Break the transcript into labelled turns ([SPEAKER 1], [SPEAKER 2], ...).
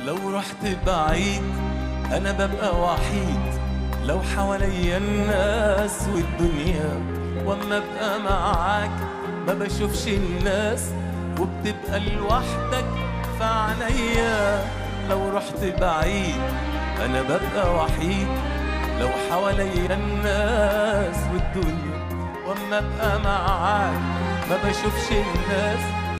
[SPEAKER 1] لو رحت بعيد انا ببقى وحيد لو حواليا الناس والدنيا واما ابقى معاك ما بشوفش الناس وبتبقى لوحدك في عينيا لو رحت بعيد انا ببقى وحيد لو حواليا الناس والدنيا واما ابقى معاك ما بشوفش الناس